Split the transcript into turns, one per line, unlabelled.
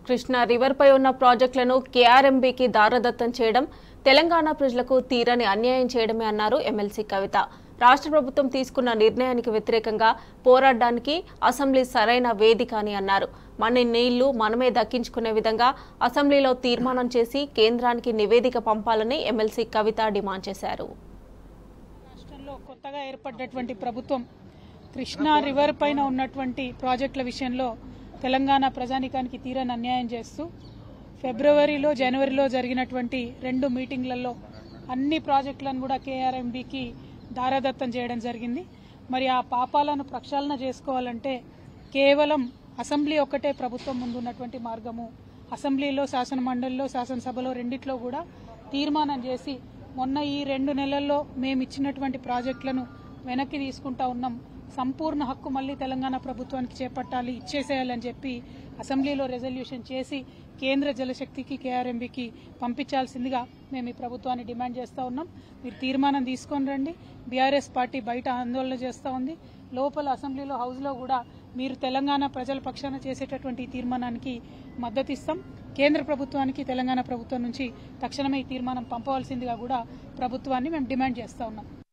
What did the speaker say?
కృష్ణా రివర్పై ఉన్న ప్రాజెక్టులను కేఆర్ఎంబీకి దారదత్తం చేయడం తెలంగాణ ప్రజలకు తీరని అన్యాయం చేయడమే అన్నారు ఎమ్మెల్సీ కవిత రాష్ట్ర ప్రభుత్వం తీసుకున్న నిర్ణయానికి వ్యతిరేకంగా పోరాడడానికి అసెంబ్లీ సరైన వేదిక అని అన్నారు మన నీళ్లు మనమే దక్కించుకునే విధంగా అసెంబ్లీలో తీర్మానం చేసి కేంద్రానికి నివేదిక పంపాలని ఎమ్మెల్సీ కవిత డిమాండ్ చేశారు
రాష్ట్రంలో కొత్తగా ఏర్పడ్డటువంటి ప్రభుత్వం కృష్ణా రివర్ పైన ఉన్నటువంటి ప్రాజెక్టుల విషయంలో తెలంగాణ ప్రజానికానికి తీరని అన్యాయం చేస్తూ ఫిబ్రవరిలో జనవరిలో జరిగినటువంటి రెండు మీటింగ్లలో అన్ని ప్రాజెక్టులను కూడా కేఆర్ఎంబికి దారాదత్తం చేయడం జరిగింది మరి ఆ పాపాలను ప్రక్షాళన చేసుకోవాలంటే కేవలం అసెంబ్లీ ఒక్కటే ప్రభుత్వం ముందు ఉన్నటువంటి మార్గము అసెంబ్లీలో శాసన మండలిలో శాసనసభలో రెండిట్లో కూడా తీర్మానం చేసి మొన్న ఈ రెండు నెలల్లో మేము ఇచ్చినటువంటి ప్రాజెక్టులను వెనక్కి తీసుకుంటా ఉన్నాం సంపూర్ణ హక్కు మళ్ళీ తెలంగాణ ప్రభుత్వానికి చేపట్టాలి ఇచ్చేసేయాలని చెప్పి అసెంబ్లీలో రెజల్యూషన్ చేసి కేంద్ర జలశక్తికి కేఆర్ఎంబికి పంపించాల్సిందిగా మేము ఈ ప్రభుత్వాన్ని డిమాండ్ చేస్తూ ఉన్నాం మీరు తీర్మానం తీసుకొని రండి బీఆర్ఎస్ పార్టీ బయట ఆందోళన చేస్తూ ఉంది లోపల అసెంబ్లీలో హౌస్లో కూడా మీరు తెలంగాణ ప్రజల పక్షాన చేసేటటువంటి ఈ తీర్మానానికి మద్దతు ఇస్తాం కేంద్ర ప్రభుత్వానికి తెలంగాణ ప్రభుత్వం నుంచి తక్షణమే ఈ తీర్మానం పంపవలసిందిగా కూడా ప్రభుత్వాన్ని మేము డిమాండ్ చేస్తూ ఉన్నాం